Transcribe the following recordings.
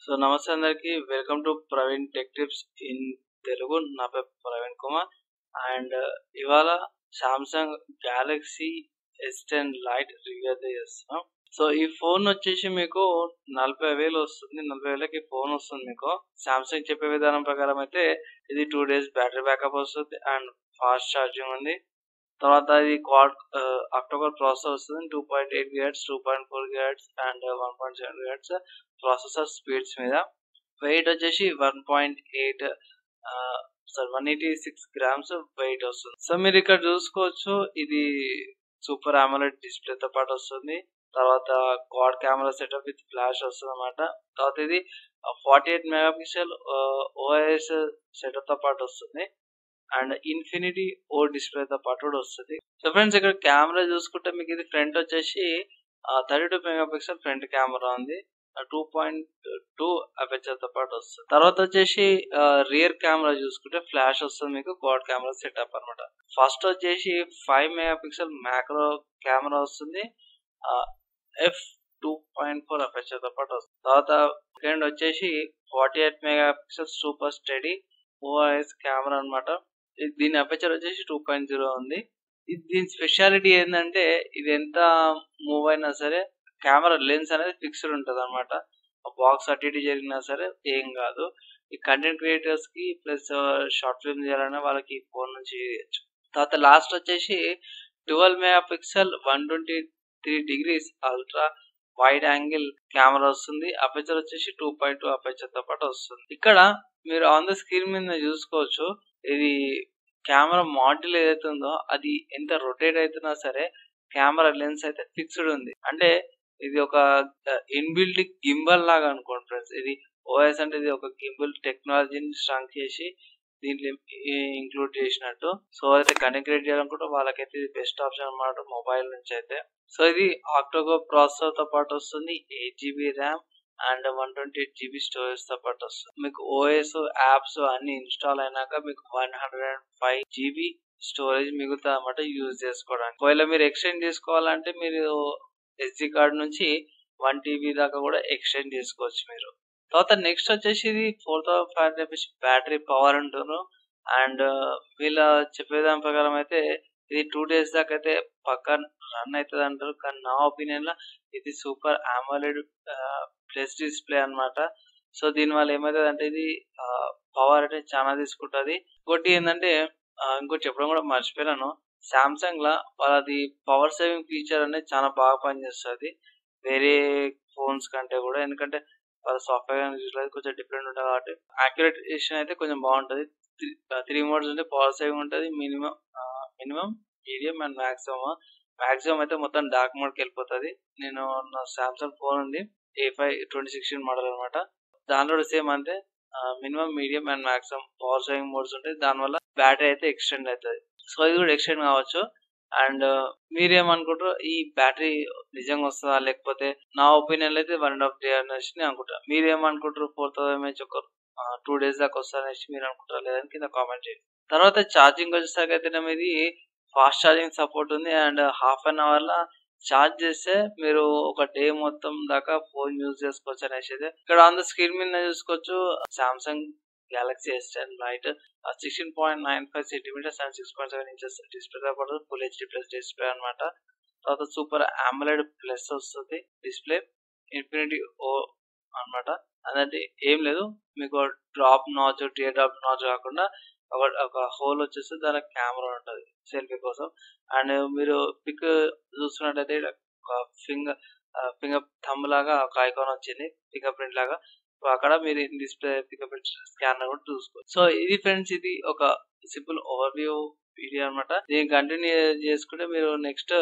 so నమస్తే అందరికి welcome to Praveen tech tips in Telugu నా పేరు ప్రవీణ్ కుమార్ అండ్ ఇవాళ Samsung Galaxy S ten lite review అయితే చేస్తున్నాం సో ఈ ఫోన్ వచ్చేసి మీకు నలభై వేలు వస్తుంది నలభై వేలకి ఫోన్ వస్తుంది మీకు సామ్సంగ్ చెప్పే విధానం ప్రకారం అయితే ఇది టూ డేస్ బ్యాటరీ బ్యాకప్ వస్తుంది అండ్ ఫాస్ట్ ఛార్జింగ్ ఉంది తర్వాత ఇది క్వాడ్ అక్టోబర్ ప్రాసెసర్ వస్తుంది two point eight gigahertz two point four gigahertz and one point seven gigahertz processor speeds మీద వెయిట్ వచ్చేసి one point eight sir one eighty six grams weight వస్తుంది so మీరు ఇక్కడ చూసుకోవచ్చు ఇది సూపర్ ఆమోలెడ్ డిస్ప్లేతో పాటు వస్తుంది తర్వాత quad camera setup with flash వస్తుంది అనమాట తర్వాత ఇది forty eight mega pixel OS setup తో పాటు వస్తుంది అండ్ ఇన్ఫినిటీ ఓ డిస్ప్లేతో పాటు కూడా వస్తుంది సో ఫ్రెండ్స్ ఇక్కడ కెమెరా చూసుకుంటే మీకు ఇది ఫ్రంట్ వచ్చేసి thirty two mega pixel front camera ఉంది టూ పాయింట్ టూ అపెచర్ తో పాటు వస్తుంది తర్వాత వచ్చేసి రియర్ కెమెరా చూసుకుంటే ఫ్లాష్ వస్తుంది మీకు క్వాడ్ కెమెరా సెటప్ అనమాట ఫస్ట్ వచ్చేసి five mega pixel macro camera వస్తుంది F two point four aperture తో పాటు వస్తుంది తర్వాత సెకండ్ వచ్చేసి forty eight mega pixel super steady OS camera అనమాట దీని అపెచర్ వచ్చేసి టూ పాయింట్ జీరో ఉంది దీని స్పెషాలిటీ ఏంటంటే ఇది ఎంత మూవ్ అయినా సరే కెమెరా లెన్స్ అనేది ఫిక్స్డ్ ఉంటుంది అనమాట బాక్స్ అటు ఇటు జరిగినా సరే ఏం కాదు ఈ కంటెంట్ క్రియేటర్స్ కి ప్లస్ షార్ట్ ఫిల్మ్ చేయాలనే వాళ్ళకి ఫోన్ నుంచి చేయొచ్చు తర్వాత లాస్ట్ వచ్చేసి twelve mega pixel one twenty three degrees ultra wide angle camera వస్తుంది అపెచర్ వచ్చేసి టూ పాయింట్ టూ అపెచర్ తో పాటు వస్తుంది ఇక్కడ మీరు ఆన్ ద స్క్రీన్ మీద చూసుకోవచ్చు ఇది కెమెరా మాడ్యూల్ ఏదైతే ఉందో అది ఎంత రొటేట్ అవుతున్నా సరే కెమెరా లెన్స్ అయితే ఫిక్స్డ్ ఉంది అంటే ఇది ఒక ఇన్బిల్ట్ గింబల్ లాగా అనుకోండి ఫ్రెండ్స్ ఇది ఓఎస్ అంటే ఇది ఒక గింబల్ టెక్నాలజీని స్ట్రాంగ్ చేసి దీంట్లో ఇంక్లూడ్ చేసినట్టు సో అయితే కంటెంట్ క్రియేట్ చేయాలనుకుంటే వాళ్ళకైతే ఇది బెస్ట్ ఆప్షన్ అనమాట మొబైల్ నుంచి అయితే సో ఇది ఆక్టోగో ప్రాసెసర్ తో పాటు వస్తుంది eight GB RAM and one twenty eight GB storage తో పాటు వస్తుంది మీకు ఓఎస్ యాప్స్ అన్ని ఇన్స్టాల్ అయినాక మీకు one hundred and five GB storage మిగులుతుంది అనమాట యూజ్ చేసుకోవడానికి ఒకవేళ మీరు ఎక్స్టెండ్ చేసుకోవాలంటే మీరు ఎస్డి కార్డ్ నుంచి వన్ టీబీ దాకా కూడా ఎక్స్టెండ్ చేసుకోవచ్చు మీరు తర్వాత నెక్స్ట్ వచ్చేసి ఇది four thousand five hundred battery power అంటున్నారు అండ్ వీళ్ళ చెప్పేదాని ప్రకారం అయితే ఇది టూ డేస్ దాకా అయితే పక్క రన్ అవుతుంది అంటారు కానీ నా ఒపీనియన్ లో ఇది సూపర్ ఆమోలెడ్ ప్లస్ డిస్ప్లే అనమాట సో దీని వల్ల ఏమవుతుంది అంటే ఇది పవర్ అంటే చాలా తీసుకుంటుంది ఇంకోటి ఏంటంటే ఇంకోటి చెప్పడం కూడా మర్చిపోయాను సామ్సంగ్ లా వాళ్ళది పవర్ సేవింగ్ ఫీచర్ అనేది చాలా బాగా పనిచేస్తుంది వేరే ఫోన్స్ కంటే కూడా ఎందుకంటే వాళ్ళ సాఫ్ట్వేర్ కొంచెం డిఫరెంట్ ఉంటుంది కాబట్టి యాక్యురేషన్ అయితే కొంచెం బాగుంటుంది త్రీ మోడ్స్ ఉంటే పవర్ సేవింగ్ ఉంటుంది minimum minimum medium and maximum maximum అయితే మొత్తం డార్క్ మోడ్కి వెళ్ళిపోతుంది నేను నా సామ్సంగ్ ఫోన్ ఉంది A five twenty sixteen model అనమాట దాంట్లో సేమ్ అంతే minimum medium and maximum power saving modes ఉంటాయి దానివల్ల బ్యాటరీ అయితే ఎక్స్టెండ్ అవుతుంది సో ఇది కూడా ఎక్స్టెండ్ కావచ్చు అండ్ మీరేమనుకుంటారు ఈ బ్యాటరీ నిజంగా వస్తుందా లేకపోతే నా ఒపీనియన్ అయితే వన్ అండ్ హాఫ్ డే అనేసి నేను అనుకుంటా మీరేమనుకుంటారు four thousand M H two days దాకా వస్తుందనేసి మీరు అనుకుంటారా లేదని కింద కామెంట్ చేయండి తర్వాత ఛార్జింగ్ వచ్చేసరికి అయితే ఇది ఫాస్ట్ ఛార్జింగ్ సపోర్ట్ ఉంది అండ్ హాఫ్ అన్ అవర్ లా ఛార్జ్ చేస్తే మీరు ఒక డే మొత్తం దాకా ఫోన్ యూజ్ చేసుకోవచ్చు అనేసి అయితే ఇక్కడ ఆన్ ద స్క్రీన్ మీద చూసుకోవచ్చు Samsung Galaxy S ten lite sixteen point nine five centimetres and six point seven inches display పడుతుంది ఫుల్ హెచ్డి ప్లస్ డిస్ప్లే అనమాట తర్వాత సూపర్ ఆమ్లెడ్ ప్లస్ వస్తుంది డిస్ప్లే ఇన్ఫినిటీ ఓ అనమాట అదంటే ఏం లేదు మీకు drop notch tear drop notch కాకుండా ఒక ఒక హోల్ వచ్చేసి దాని కెమెరా ఉంటుంది సెల్ఫీ కోసం అండ్ మీరు పిక్ చూస్తున్నట్టయితే ఒక ఫింగర్ ఫింగర్ థమ్ లాగా ఒక ఐకాన్ వచ్చింది ఫింగర్ ప్రింట్ లాగా అక్కడ మీరు డిస్ప్లే ఫింగర్ ప్రింట్ స్కానర్ కూడా చూసుకోవచ్చు సో ఇది ఫ్రెండ్స్ ఇది ఒక సింపుల్ ఓవర్వ్యూ వీడియో అనమాట దీన్ని కంటిన్యూ చేసుకుంటే మీరు నెక్స్ట్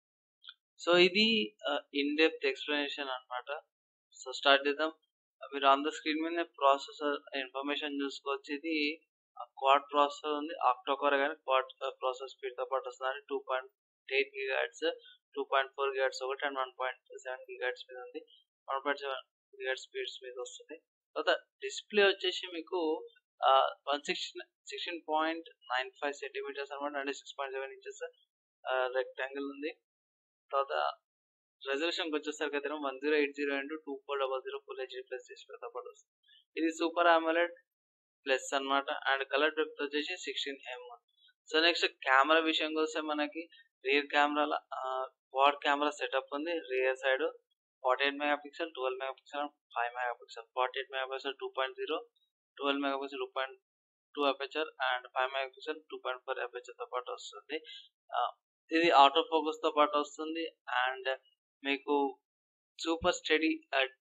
సో ఇది ఇన్ డెప్త్ ఎక్స్ప్లెనేషన్ అనమాట సో స్టార్ట్ చేద్దాం మీరు ఆన్ ద స్క్రీన్ మీద ప్రాసెసర్ ఇన్ఫర్మేషన్ చూసుకోవచ్చు ఇది క్వాడ్ ప్రాసెసర్ ఉంది ఆక్టోకోర్ కానీ క్వాడ్ ప్రాసెసర్ స్పీడ్ తో పాటు వస్తుంది two point eight gigahertz two point four gigahertz ఒకటి and one point seven gigahertz మీద ఉంది వన్ పాయింట్ సెవెన్ గిగాట్ స్పీడ్స్ మీద వస్తుంది తర్వాత డిస్ప్లే వచ్చేసి మీకు one sixteen sixteen point nine five centimetres అనమాట అంటే six point seven inches rectangle ఉంది తర్వాత రెజల్యూషన్కి వచ్చేసరికి అయితే one zero eight zero into two four double zero full HD plus డిస్ప్లేతో పాటు వస్తుంది ఇది సూపర్ ఆమోలెడ్ ప్లస్ అన్నమాట అండ్ కలర్ డెప్త్ వచ్చేసి sixteen M so next camera విషయంకి వస్తే మనకి రియర్ కెమెరాల క్వాడ్ కెమెరా సెటప్ ఉంది rear side forty eight mega pixel twelve mega pixel five mega pixel forty eight mega pixel two point zero twelve mega pixel two point two aperture and five mega pixel two point four అపేచర్తో పాటు వస్తుంది ఇది auto ఫోకస్తో పాటు వస్తుంది and మీకు super study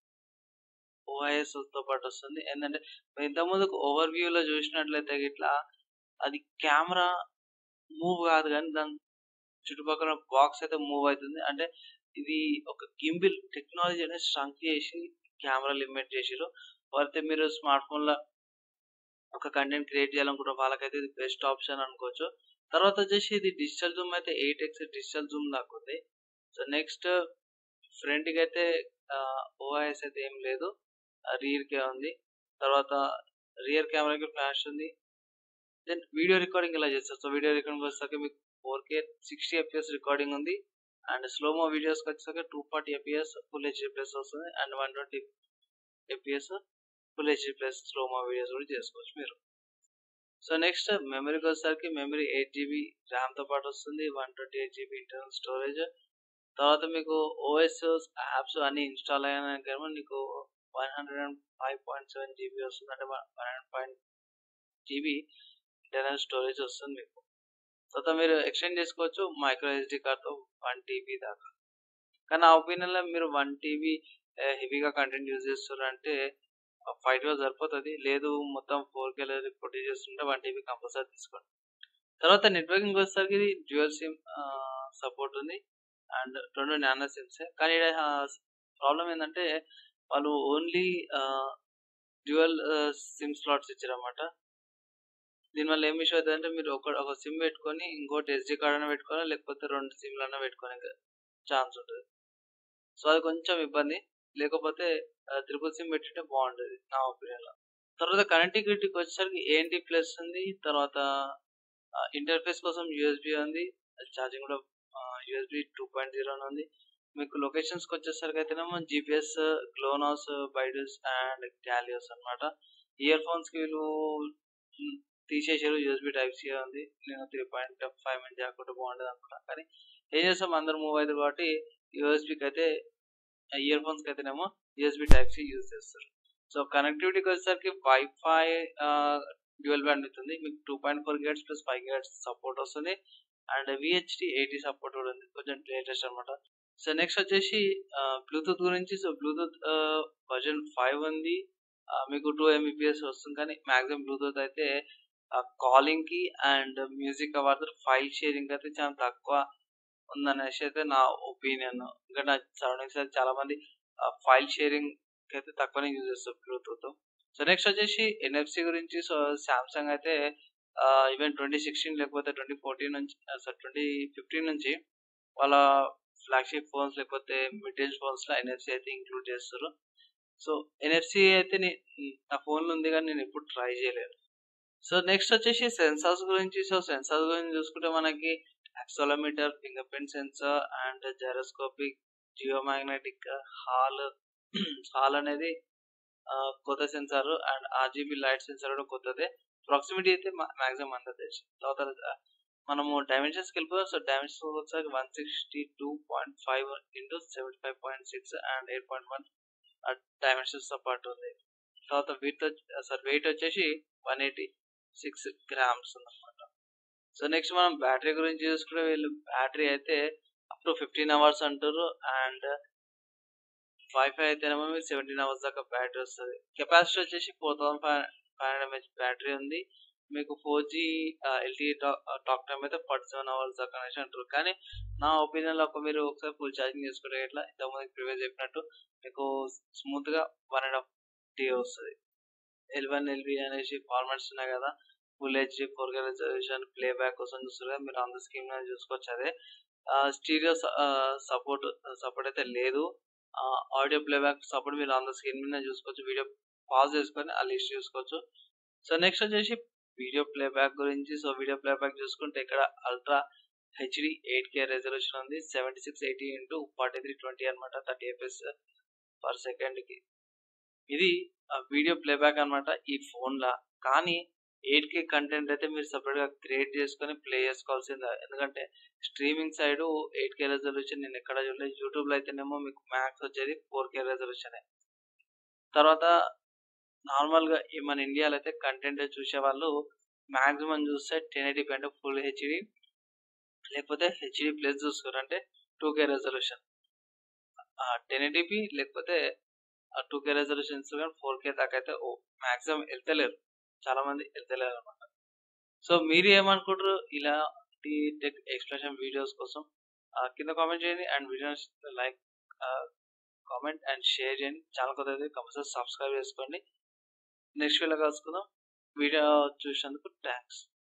ఓఐఎస్తో పాటు వస్తుంది ఏంటంటే ఇంతకుముందుకు ఓవర్ వ్యూలో చూసినట్లయితే ఇట్లా అది కెమెరా మూవ్ కాదు కానీ దాని చుట్టుపక్కల బాక్స్ అయితే మూవ్ అవుతుంది అంటే ఇది ఒక గింబిల్ టెక్నాలజీ అనేది స్ట్రంక్ చేసి కెమెరా లిమిట్ చేసారు అయితే మీరు స్మార్ట్ ఫోన్లో ఒక కంటెంట్ క్రియేట్ చేయాలనుకుంటే వాళ్ళకైతే ఇది బెస్ట్ ఆప్షన్ అనుకోవచ్చు తర్వాత వచ్చేసి ఇది డిజిటల్ జూమ్ అయితే ఎయిట్ ఎక్స్ డిజిటల్ జూమ్ దాకా ఉంది సో నెక్స్ట్ ఫ్రంట్కి అయితే ఓఐఎస్ అయితే ఏం లేదు రియర్కే ఉంది తర్వాత రియర్ కెమెరాకి ఫ్లాష్ ఉంది దెన్ వీడియో రికార్డింగ్ ఇలా చేస్తారు సో వీడియో రికార్డింగ్ వచ్చేసరికి మీకు four K sixty FPS recording ఉంది అండ్ స్లోమో వీడియోస్కి వచ్చేసరికి two forty FPS full HD plus వస్తుంది and one twenty FPS full HD plus slow mo videos కూడా చేసుకోవచ్చు మీరు సో నెక్స్ట్ మెమరీకి వచ్చేసరికి మెమరీ ఎయిట్ జీబీ ర్యామ్తో పాటు వస్తుంది one twenty eight GB internal storage తర్వాత మీకు ఓఎస్ యాప్స్ అన్ని ఇన్స్టాల్ అయినాక నీకు one hundred and five point seven GB వస్తుంది అంటే one hundred point GB internal storage వస్తుంది మీకు తర్వాత మీరు ఎక్స్టెండ్ చేసుకోవచ్చు మైక్రో ఎస్డి కార్డ్తో వన్ టీబీ దాకా కానీ నా ఒపీనియన్లో మీరు వన్ టీబీ హెవీగా కంటెంట్ యూజ్ చేస్తారంటే ఫైవ్ ట్వెల్వ్ సరిపోతుంది లేదు మొత్తం ఫోర్ కే రిపోర్ట్ చేస్తుంటే వన్ టీబీ కంపల్సరీ తీసుకోండి తర్వాత నెట్వర్కింగ్ వచ్చేసరికి ఇది డ్యూయల్ సిమ్ సపోర్ట్ ఉంది అండ్ రెండు నానో సిమ్స్ కానీ ప్రాబ్లం ఏంటంటే వాళ్ళు ఓన్లీ డ్యూయల్ సిమ్ స్లాట్స్ ఇచ్చారన్నమాట దీనివల్ల ఏం ఇష్యూ అవుతుంది అంటే మీరు ఒక ఒక సిమ్ పెట్టుకొని ఇంకోటి ఎస్డి కార్డ్ అయినా పెట్టుకోవాలి లేకపోతే రెండు సిమ్లు అయినా పెట్టుకోనికి ఛాన్స్ ఉంటుంది సో అది కొంచెం ఇబ్బంది లేకపోతే త్రిపుల్ సిమ్ పెట్టుంటే బాగుంటుంది నా ఒపీనియన్లో తర్వాత కనెక్టివిటీకి వచ్చేసరికి ఏంటి ప్లస్ ఉంది తర్వాత ఇంటర్ఫేస్ కోసం యూఎస్బి ఉంది ఛార్జింగ్ కూడా యూఎస్బి టూ పాయింట్ జీరో ఉంది మీకు లొకేషన్స్కి వచ్చేసరికి అయితేనేమో GPS GLONASS BeiDou and Galileo అనమాట ఇయర్ ఫోన్స్కి వీళ్ళు తీసేసారు యూఎస్బి టైప్ సి ఉంది నేను త్రీ పాయింట్ ఫైవ్ మినిట్ జాకుంటే బాగుండేది అనుకున్నాను కానీ ఏం చేస్తాం అందరు మూవ్ అవుతుంది కాబట్టి యూఎస్బికి అయితే ఇయర్ ఫోన్స్కి అయితేనేమో యూఎస్బి టైప్ సి యూజ్ చేస్తారు సో కనెక్టివిటీకి వచ్చేసరికి వైఫై డ్యూయల్ బ్యాండ్ అవుతుంది మీకు two point four gates plus five gates support వస్తుంది అండ్ విహెచ్డి ఎయిటీ సపోర్ట్ కూడా ఉంది కొంచెం లేటెస్ట్ అనమాట సో నెక్స్ట్ వచ్చేసి బ్లూటూత్ గురించి సో బ్లూటూత్ వర్జన్ ఫైవ్ ఉంది మీకు టూ ఎంబీపీఎస్ వస్తుంది కానీ మ్యాక్సిమం బ్లూటూత్ అయితే కాలింగ్ కి అండ్ మ్యూజిక్ వాడతారు ఫైల్ షేరింగ్ అయితే చాలా తక్కువ ఉందనేసి అయితే నా ఒపీనియన్ ఇంకా నా సరౌండింగ్స్ అయితే చాలా మంది ఫైల్ షేరింగ్ అయితే తక్కువనే యూజ్ చేస్తారు బ్లూటూత్ సో నెక్స్ట్ వచ్చేసి ఎన్ఎఫ్సి గురించి సో సామ్సంగ్ అయితే ఈవెన్ ట్వంటీ సిక్స్టీన్ లేకపోతే ట్వంటీ ఫోర్టీన్ నుంచి సో ట్వంటీ ఫిఫ్టీన్ నుంచి వాళ్ళ ఫ్లాగ్షిప్ ఫోన్స్ లేకపోతే మిడ్ రేంజ్ ఫోన్స్ లో ఎన్ఎఫ్సి అయితే ఇంక్లూడ్ చేస్తారు సో ఎన్ఎఫ్సి అయితే నా ఫోన్లో ఉంది కానీ నేను ఎప్పుడు ట్రై చేయలేదు సో నెక్స్ట్ వచ్చేసి సెన్సార్స్ గురించి సో సెన్సార్స్ గురించి చూసుకుంటే మనకి accelerometer fingerprint sensor and gyroscopic geomagnetic hall hall అనేది కొత్త sensor and RGB light sensor కూడా కొత్తదే ప్రాక్సిమిటీ అయితే మాక్సిమం అందరు తెలుసు తర్వాత మనము డైమెన్షన్స్కి వెళ్ళిపోతాం సో డైమెన్షన్స్ వచ్చేసరికి one sixty two point five into seventy five point six and eight point one dimensions పాటు ఉంది తర్వాత వెయిట్ సార్ వెయిట్ వచ్చేసి వన్ ఎయిటీ సిక్స్ గ్రామ్స్ అనమాట సో నెక్స్ట్ మనం బ్యాటరీ గురించి చూసుకుంటే వీళ్ళు బ్యాటరీ అయితే అప్ టు ఫిఫ్టీన్ అవర్స్ అంటారు అండ్ వైఫై అయితేనేమో మీకు సెవెంటీన్ అవర్స్ దాకా బ్యాటరీ వస్తుంది కెపాసిటీ వచ్చేసి four thousand five five hundred mAh battery ఉంది మీకు four G LT talk time అయితే ఫార్టీ సెవెన్ అవర్స్ దాకా అనేసి అంటారు కానీ నా ఒపీనియన్లో ఒక మీరు ఒకసారి ఫుల్ ఛార్జింగ్ చేసుకుంటే ఇట్లా ఇంతకుముందు ప్రివియస్ చెప్పినట్టు మీకు స్మూత్గా వన్ అండ్ హాఫ్ డే వస్తుంది ఎల్ వన్ ఎల్బి అనేసి ఫార్మాట్స్ ఉన్నాయి కదా full HD four K reservation playback కోసం చూస్తారు కదా మీరు అంత స్కీమ్ చూసుకోవచ్చు అదే స్టీరియో సపోర్ట్ సపోర్ట్ అయితే లేదు ఆడియో ప్లేబ్యాక్ సపోర్ట్ మీరు ఆన్ ద స్క్రీన్ మీద చూసుకోవచ్చు వీడియో పాజ్ చేసుకొని ఆ లిస్ట్ చూసుకోవచ్చు సో నెక్స్ట్ వచ్చేసి వీడియో ప్లేబ్యాక్ గురించి సో వీడియో ప్లేబ్యాక్ చూసుకుంటే ఇక్కడ ultra HD eight K resolution ఉంది seventy six eighty into forty three twenty అనమాట థర్టీ ఎఫ్ఎస్ పర్ సెకండ్కి ఇది వీడియో ప్లేబ్యాక్ అనమాట ఈ ఫోన్లో కానీ ఎయిట్ కే కంటెంట్ అయితే మీరు సపరేట్గా క్రియేట్ చేసుకొని ప్లే చేసుకోవాల్సిందే ఎందుకంటే streaming side eight K resolution నేను ఎక్కడ చూడలేదు యూట్యూబ్లో అయితేనేమో మీకు మ్యాక్స్ వచ్చేది ఫోర్ కే రెజల్యూషనే తర్వాత నార్మల్గా ఈ మన ఇండియాలో అయితే కంటెంట్ చూసే వాళ్ళు మ్యాక్సిమం చూస్తే టెన్ ఎయిటీపీ అంటే ఫుల్ హెచ్డి లేకపోతే హెచ్డి ప్లస్ చూసుకోరు అంటే two K resolution ten eighty p లేకపోతే టూ కే రెజల్యూషన్స్ కానీ ఫోర్ కే దాకా అయితే ఓ మ్యాక్సిమం వెళ్తలేరు చాలా మంది వెళ్తలేరు అనమాట సో మీరు ఏమనుకుంటారు ఇలాంటి టెక్ ఎక్స్ప్లెనేషన్ వీడియోస్ కోసం కింద కామెంట్ చేయండి and videos like comment and share చేయండి ఛానల్ కొత్త అయితే కంపల్సరీ సబ్స్క్రైబ్ చేసుకోండి నెక్స్ట్ వీడియో కలుసుకుందాం వీడియో చూసినందుకు థ్యాంక్స్